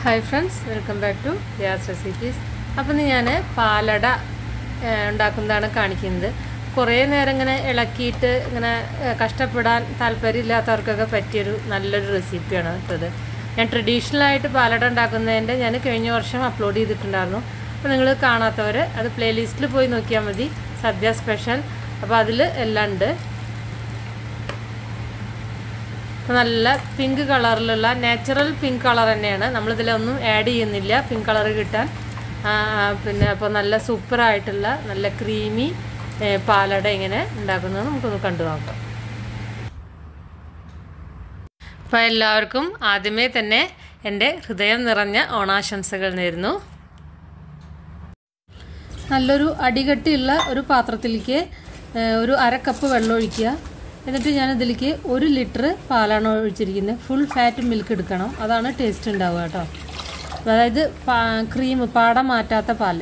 hi friends welcome back to gas recipes appam ഇന്ന് ഞാൻ പാലട ഏ, ഉണ്ടാക്കുന്നതാണ് കാണിക്കുന്നത് കുറേ നേരം ഇങ്ങനെ ഇളക്കിയിട്ട് ഇങ്ങനെ ഏ, കഷ്ടപ്പെടാൻ താല്പര്യമില്ലാത്തവർക്കൊക്കെ പറ്റിയൊരു നല്ലൊരു റെസിപ്പിയാണ് ഇത് ഞാൻ ട്രഡീഷണലായിട്ട് പാലട ഉണ്ടാക്കുന്നതിൻ്റെ ഞാൻ കഴിഞ്ഞ വർഷം അപ്ലോഡ് ചെയ്തിട്ടുണ്ടായിരുന്നു അപ്പോൾ നിങ്ങൾ കാണാത്തവർ അത് പ്ലേലിസ്റ്റിൽ പോയി നോക്കിയാൽ മതി സദ്യ സ്പെഷ്യൽ അപ്പോൾ അതിൽ എല്ലാം ഉണ്ട് നല്ല പിങ്ക് കളറിലുള്ള നാച്ചുറൽ പിങ്ക് കളർ തന്നെയാണ് നമ്മളിതിലൊന്നും ആഡ് ചെയ്യുന്നില്ല പിങ്ക് കളർ കിട്ടാൻ ആ, ആ, പിന്നെ അപ്പോൾ നല്ല സൂപ്പറായിട്ടുള്ള നല്ല ക്രീമി പാലട ഇങ്ങനെ ഉണ്ടാക്കുന്നത് നമുക്കൊന്ന് കണ്ടു നോക്കാം അപ്പോൾ എല്ലാവർക്കും ആദ്യമേ തന്നെ എൻ്റെ ഹൃദയം നിറഞ്ഞ ഓണാശംസകൾ നേരുന്നു നല്ലൊരു അടികട്ടിയുള്ള ഒരു പാത്രത്തിലേക്ക് ഏ, ഒരു അര കപ്പ് വെള്ളം ഒഴിക്കുക എന്നിട്ട് ഞാൻ ഇതിലേക്ക് ഒരു ലിറ്റർ പാലാണ് ഒഴിച്ചിരിക്കുന്നത് ഫുൾ ഫാറ്റ് മിൽക്ക് എടുക്കണം അതാണ് ടേസ്റ്റ് ഉണ്ടാവുക കേട്ടോ അതായത് ക്രീം പാട മാറ്റാത്ത പാല്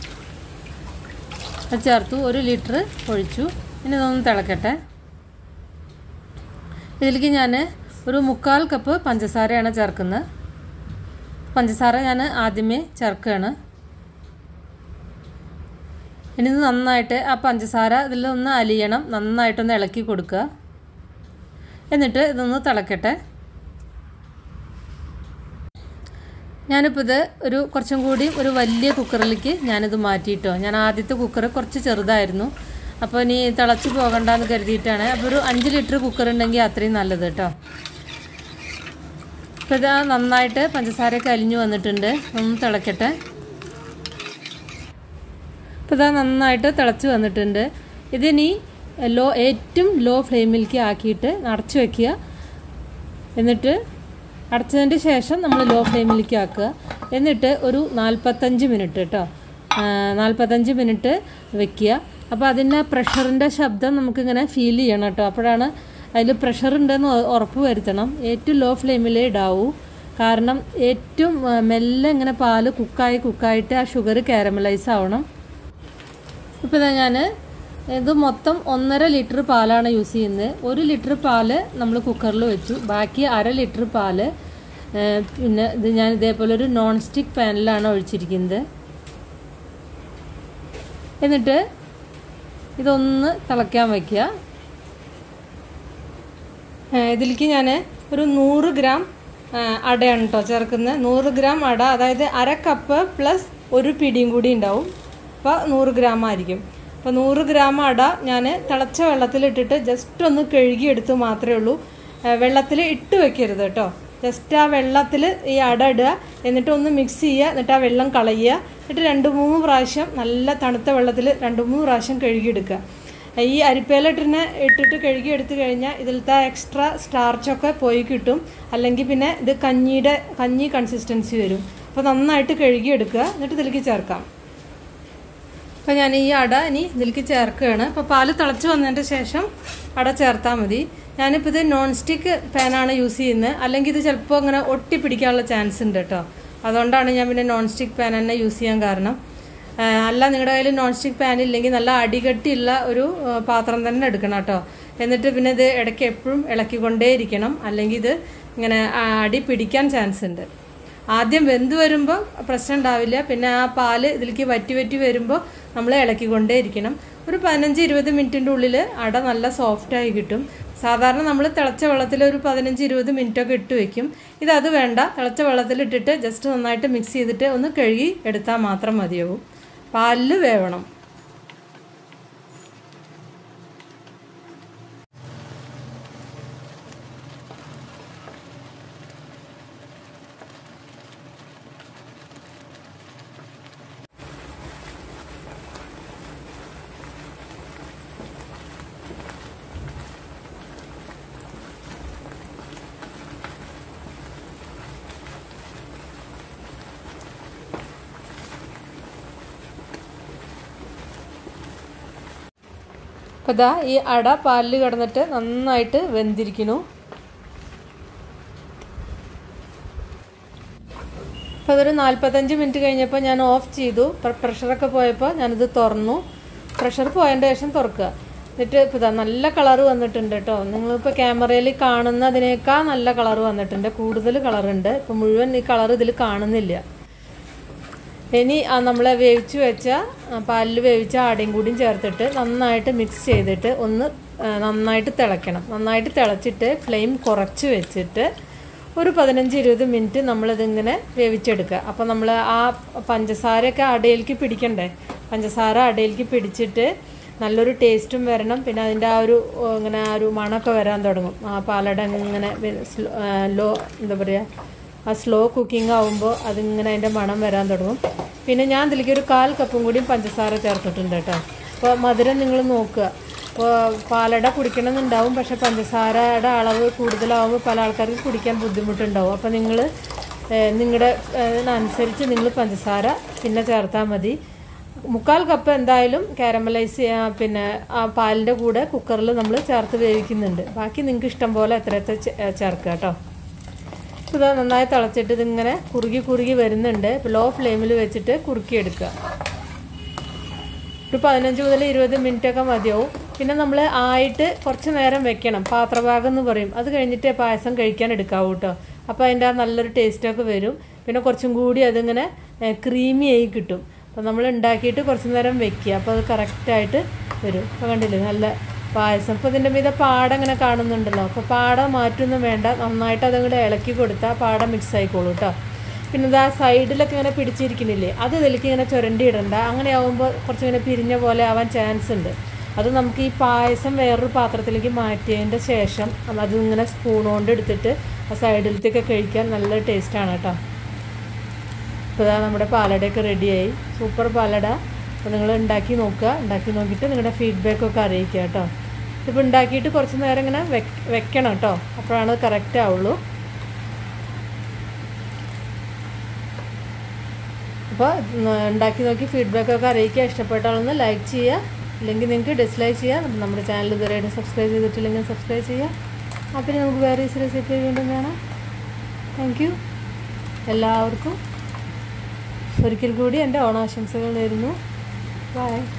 അത് ചേർത്തു ഒരു ലിറ്റർ ഒഴിച്ചു ഇനി ഇതൊന്ന് തിളക്കട്ടെ ഇതിലേക്ക് ഞാൻ ഒരു മുക്കാൽ കപ്പ് പഞ്ചസാരയാണ് ചേർക്കുന്നത് പഞ്ചസാര ഞാൻ ആദ്യമേ ചേർക്കുകയാണ് ഇനി ഇത് നന്നായിട്ട് ആ പഞ്ചസാര ഇതിലൊന്ന് അലിയണം നന്നായിട്ടൊന്ന് ഇളക്കി കൊടുക്കുക എന്നിട്ട് ഇതൊന്ന് തിളക്കട്ടെ ഞാനിപ്പോൾ ഇത് ഒരു കുറച്ചും കൂടി ഒരു വലിയ കുക്കറിലേക്ക് ഞാനിത് മാറ്റിയിട്ടോ ഞാൻ ആദ്യത്തെ കുക്കർ കുറച്ച് ചെറുതായിരുന്നു അപ്പോൾ ഇനി തിളച്ച് പോകണ്ടെന്ന് കരുതിയിട്ടാണ് അപ്പോൾ ഒരു അഞ്ച് ലിറ്റർ കുക്കർ ഉണ്ടെങ്കിൽ അത്രയും നല്ലത് കേട്ടോ അപ്പോൾ ഇത് നന്നായിട്ട് പഞ്ചസാരയൊക്കെ അലിഞ്ഞു വന്നിട്ടുണ്ട് ഒന്ന് തിളക്കട്ടെ ഇപ്പോൾ ഇതാ നന്നായിട്ട് തിളച്ച് വന്നിട്ടുണ്ട് ഇതിനി ലോ ഏറ്റവും ലോ ഫ്ലെയിമിലേക്ക് ആക്കിയിട്ട് അടച്ചു വെക്കുക എന്നിട്ട് അടച്ചതിൻ്റെ ശേഷം നമ്മൾ ലോ ഫ്ലെയിമിലേക്ക് ആക്കുക എന്നിട്ട് ഒരു നാൽപ്പത്തഞ്ച് മിനിറ്റ് കേട്ടോ നാൽപ്പത്തഞ്ച് മിനിറ്റ് വെക്കുക അപ്പോൾ അതിൻ്റെ പ്രഷറിൻ്റെ ശബ്ദം നമുക്കിങ്ങനെ ഫീൽ ചെയ്യണം കേട്ടോ അപ്പോഴാണ് അതിൽ പ്രഷർ ഉണ്ടെന്ന് ഉറപ്പ് വരുത്തണം ഏറ്റവും ലോ ഫ്ലെയിമിലേ ഇടാവൂ കാരണം ഏറ്റവും ആ, മെല്ലെ ഇങ്ങനെ പാല് കുക്കായി കുക്കായിട്ട് ആ ഷുഗർ കാരമലൈസ് ആവണം ഇപ്പോൾ ഇതാ ഞാൻ ഇത് മൊത്തം ഒന്നര ലിറ്റർ പാലാണ് യൂസ് ചെയ്യുന്നത് ഒരു ലിറ്റർ പാല് നമ്മൾ കുക്കറിൽ വെച്ചു ബാക്കി അര ലിറ്റർ പാല് ഏ, പിന്നെ ഇത് ഞാൻ ഇതേപോലെ ഒരു നോൺ സ്റ്റിക്ക് പാനിലാണ് ഒഴിച്ചിരിക്കുന്നത് എന്നിട്ട് ഇതൊന്ന് തിളയ്ക്കാൻ വയ്ക്കുക ഏ, ഇതിലേക്ക് ഞാൻ ഒരു നൂറ് ഗ്രാം ആ, അടയാണ് കേട്ടോ ചേർക്കുന്നത് നൂറ് ഗ്രാം അട അതായത് അര കപ്പ് പ്ലസ് ഒരു പിടിയും കൂടി ഉണ്ടാവും അപ്പോൾ നൂറ് ഗ്രാം ആയിരിക്കും അപ്പോൾ നൂറ് ഗ്രാം അട ഞാൻ തിളച്ച വെള്ളത്തിലിട്ടിട്ട് ജസ്റ്റ് ഒന്ന് കഴുകിയെടുത്ത് മാത്രമേ ഉള്ളൂ വെള്ളത്തിൽ ഇട്ട് വെക്കരുത് കേട്ടോ ജസ്റ്റ് ആ വെള്ളത്തിൽ ഈ അട ഇടുക എന്നിട്ട് ഒന്ന് മിക്സ് ചെയ്യുക എന്നിട്ട് ആ വെള്ളം കളയുക എന്നിട്ട് രണ്ട് മൂന്ന് പ്രാവശ്യം നല്ല തണുത്ത വെള്ളത്തിൽ രണ്ട് മൂന്ന് പ്രാവശ്യം കഴുകിയെടുക്കുക ഈ അരിപ്പയിലിട്ടിനെ ഇട്ടിട്ട് കഴുകി എടുത്തു കഴിഞ്ഞാൽ ഇതിലത്തെ എക്സ്ട്രാ സ്റ്റാർച്ചൊക്കെ പോയി കിട്ടും അല്ലെങ്കിൽ പിന്നെ ഇത് കഞ്ഞിയുടെ കഞ്ഞി കൺസിസ്റ്റൻസി വരും അപ്പോൾ നന്നായിട്ട് കഴുകി എടുക്കുക എന്നിട്ട് ഇതിലേക്ക് ചേർക്കാം അപ്പോൾ ഞാൻ ഈ അട ഇനി ഇതിലേക്ക് ചേർക്കുകയാണ് അപ്പോൾ പാല് തിളച്ച് വന്നതിൻ്റെ ശേഷം അട ചേർത്താൽ മതി ഞാനിപ്പോൾ ഇത് നോൺ സ്റ്റിക്ക് പാനാണ് യൂസ് ചെയ്യുന്നത് അല്ലെങ്കിൽ ഇത് ചിലപ്പോൾ അങ്ങനെ ഒട്ടി പിടിക്കാനുള്ള ചാൻസ് ഉണ്ട് കേട്ടോ അതുകൊണ്ടാണ് ഞാൻ പിന്നെ നോൺ സ്റ്റിക്ക് പാൻ തന്നെ യൂസ് ചെയ്യാൻ കാരണം ആ, അല്ല നിങ്ങളുടെ കയ്യിൽ നോൺ സ്റ്റിക്ക് പാൻ ഇല്ലെങ്കിൽ നല്ല അടികട്ടിയുള്ള ഒരു ആ, പാത്രം തന്നെ എടുക്കണം കേട്ടോ എന്നിട്ട് പിന്നെ ഇത് ഇടയ്ക്ക് എപ്പോഴും ഇളക്കിക്കൊണ്ടേയിരിക്കണം അല്ലെങ്കിൽ ഇത് ഇങ്ങനെ ആ, അടി പിടിക്കാൻ ചാൻസ് ഉണ്ട് ആദ്യം വെന്ത് വരുമ്പോൾ പ്രശ്നം ഉണ്ടാവില്ല പിന്നെ ആ പാല് ഇതിലേക്ക് വറ്റി വറ്റി വരുമ്പോൾ നമ്മൾ ഇളക്കിക്കൊണ്ടേ ഇരിക്കണം ഒരു പതിനഞ്ച് ഇരുപത് മിനിറ്റിൻ്റെ ഉള്ളിൽ അട നല്ല സോഫ്റ്റായി കിട്ടും സാധാരണ നമ്മൾ തിളച്ച വെള്ളത്തിൽ ഒരു പതിനഞ്ച് ഇരുപത് മിനിറ്റൊക്കെ ഇട്ട് വെക്കും ഇത് അത് വേണ്ട തിളച്ച വെള്ളത്തിൽ ഇട്ടിട്ട് ജസ്റ്റ് നന്നായിട്ട് മിക്സ് ചെയ്തിട്ട് ഒന്ന് കഴുകി എടുത്താൽ മാത്രം മതിയാവും പാലിൽ വേവണം അപ്പോൾ ഇതാ ഈ അട പാലിൽ കിടന്നിട്ട് നന്നായിട്ട് വെന്തിരിക്കുന്നു അപ്പോൾ അതൊരു നാൽപ്പത്തഞ്ച് മിനിറ്റ് കഴിഞ്ഞപ്പോൾ ഞാൻ ഓഫ് ചെയ്തു പ്ര- പ്രഷറൊക്കെ പോയപ്പോൾ ഞാനിത് തുറന്നു പ്രഷർ പോയതിൻ്റെ ശേഷം തുറക്കുക എന്നിട്ട് ഇപ്പോൾ ഇതാ നല്ല കളറ് വന്നിട്ടുണ്ട് കേട്ടോ നിങ്ങളിപ്പോൾ ക്യാമറയിൽ കാണുന്നതിനേക്കാൾ നല്ല കളറ് വന്നിട്ടുണ്ട് കൂടുതൽ കളറുണ്ട് ഇപ്പോൾ മുഴുവൻ ഈ കളർ ഇതിൽ കാണുന്നില്ല ഇനി ആ നമ്മളെ വേവിച്ച് വെച്ച ആ, പാലിൽ വേവിച്ച ആടയും കൂടിയും ചേർത്തിട്ട് നന്നായിട്ട് മിക്സ് ചെയ്തിട്ട് ഒന്ന് ആ, നന്നായിട്ട് തിളയ്ക്കണം നന്നായിട്ട് തിളച്ചിട്ട് ഫ്ലെയിം കുറച്ച് വെച്ചിട്ട് ഒരു പതിനഞ്ച് ഇരുപത് മിനിറ്റ് നമ്മളിതിങ്ങനെ വേവിച്ചെടുക്കുക അപ്പോൾ നമ്മൾ ആ പഞ്ചസാരയൊക്കെ അടയിലേക്ക് പിടിക്കണ്ടേ പഞ്ചസാര അടയിലേക്ക് പിടിച്ചിട്ട് നല്ലൊരു ടേസ്റ്റും വരണം പിന്നെ അതിൻ്റെ ആ ഒരു ഓ, ഇങ്ങനെ ആ ഒരു മണമൊക്കെ വരാൻ തുടങ്ങും ആ പാലട ഇങ്ങനെ ലോ എന്താ പറയുക ആ സ്ലോ കുക്കിംഗ് ആവുമ്പോൾ അതിങ്ങനെ അതിൻ്റെ മണം വരാൻ തുടങ്ങും പിന്നെ ഞാൻ ഇതിലേക്ക് ഒരു കാൽ കപ്പും കൂടിയും പഞ്ചസാര ചേർത്തിട്ടുണ്ട് കേട്ടോ അപ്പോൾ മധുരം നിങ്ങൾ നോക്കുക അപ്പോൾ പാലട കുടിക്കണമെന്നുണ്ടാവും പക്ഷെ പഞ്ചസാരയുടെ അളവ് കൂടുതലാവുമ്പോൾ പല ആൾക്കാർക്ക് കുടിക്കാൻ ബുദ്ധിമുട്ടുണ്ടാവും അപ്പോൾ നിങ്ങൾ നിങ്ങളുടെ ഇതിനനുസരിച്ച് നിങ്ങൾ പഞ്ചസാര പിന്നെ ചേർത്താൽ മതി മുക്കാൽ കപ്പ് എന്തായാലും കാരമലൈസ് ചെയ്യാൻ പിന്നെ ആ പാലിൻ്റെ കൂടെ കുക്കറിൽ നമ്മൾ ചേർത്ത് വേവിക്കുന്നുണ്ട് ബാക്കി നിങ്ങൾക്ക് ഇഷ്ടം പോലെ എത്ര എത്ര ചേ- ചേർക്കുക കേട്ടോ ഇത് നന്നായി തിളച്ചിട്ട് ഇതിങ്ങനെ കുറുകി കുറുകി വരുന്നുണ്ട് ഇപ്പോൾ ലോ ഫ്ലെയിമിൽ വെച്ചിട്ട് കുറുക്കിയെടുക്കുക ഒരു പതിനഞ്ച് മുതൽ ഇരുപത് മിനിറ്റ് ഒക്കെ മതിയാവും പിന്നെ നമ്മൾ ആയിട്ട് കുറച്ച് നേരം വെക്കണം പാത്രഭാഗം എന്ന് പറയും അത് കഴിഞ്ഞിട്ട് പായസം കഴിക്കാൻ എടുക്കാവൂ കേട്ടോ അപ്പോൾ അതിൻ്റെ ആ നല്ലൊരു ടേസ്റ്റൊക്കെ വരും പിന്നെ കുറച്ചും കൂടി അതിങ്ങനെ ക്രീമി ആയി കിട്ടും അപ്പോൾ നമ്മൾ ഉണ്ടാക്കിയിട്ട് കുറച്ച് നേരം വെക്കുക അപ്പോൾ അത് കറക്റ്റായിട്ട് വരും അപ്പോൾ കണ്ടില്ലേ നല്ല പായസം ഇപ്പോൾ ഇതിൻ്റെ മീതെ പാട ഇങ്ങനെ കാണുന്നുണ്ടല്ലോ അപ്പോൾ പാട മാറ്റൊന്നും വേണ്ട നന്നായിട്ട് അതങ്ങോട്ട് ഇളക്കി കൊടുത്താൽ പാട മിക്സ് ആയിക്കോളൂ കേട്ടോ പിന്നെ ഇതാ സൈഡിലൊക്കെ ഇങ്ങനെ പിടിച്ചിരിക്കുന്നില്ലേ അത് ഇതിലേക്ക് ഇങ്ങനെ ചുരണ്ടി ഇടണ്ട അങ്ങനെ ആവുമ്പോൾ കുറച്ചിങ്ങനെ പിരിഞ്ഞ പോലെ ആവാൻ ചാൻസ് ഉണ്ട് അത് നമുക്ക് ഈ പായസം വേറൊരു പാത്രത്തിലേക്ക് മാറ്റിയതിൻ്റെ ശേഷം അത് ഇങ്ങനെ സ്പൂൺ കൊണ്ട് എടുത്തിട്ട് ആ സൈഡിലത്തേക്ക് കഴിക്കാൻ നല്ല ടേസ്റ്റാണ് കേട്ടോ ഇപ്പോൾ ഇതാ നമ്മുടെ പാലടയൊക്കെ റെഡിയായി സൂപ്പർ പാലട അപ്പോൾ നിങ്ങൾ ഉണ്ടാക്കി നോക്കുക ഉണ്ടാക്കി നോക്കിയിട്ട് നിങ്ങളുടെ ഫീഡ്ബാക്കൊക്കെ അറിയിക്കുക കേട്ടോ ഇപ്പോൾ ഉണ്ടാക്കിയിട്ട് കുറച്ച് നേരം ഇങ്ങനെ വെക്ക് വെക്കണം കേട്ടോ അപ്പോഴാണ് കറക്റ്റ് ആവുള്ളൂ അപ്പോൾ ഉണ്ടാക്കി നോക്കി ഫീഡ്ബാക്കൊക്കെ അറിയിക്കുക ഇഷ്ടപ്പെട്ടാളൊന്ന് ലൈക്ക് ചെയ്യുക ഇല്ലെങ്കിൽ നിങ്ങൾക്ക് ഡിസ്ലൈക്ക് ചെയ്യാം അപ്പം നമ്മുടെ ചാനൽ ഇതുവരെയായിട്ട് സബ്സ്ക്രൈബ് ചെയ്തിട്ടില്ലെങ്കിൽ സബ്സ്ക്രൈബ് ചെയ്യുക അപ്പം പിന്നെ നമുക്ക് വേറെ റെസിപ്പി വീണ്ടും കാണാം താങ്ക് യു എല്ലാവർക്കും ഒരിക്കൽ കൂടി എൻ്റെ ഓണാശംസകൾ നേരുന്നു ബൈ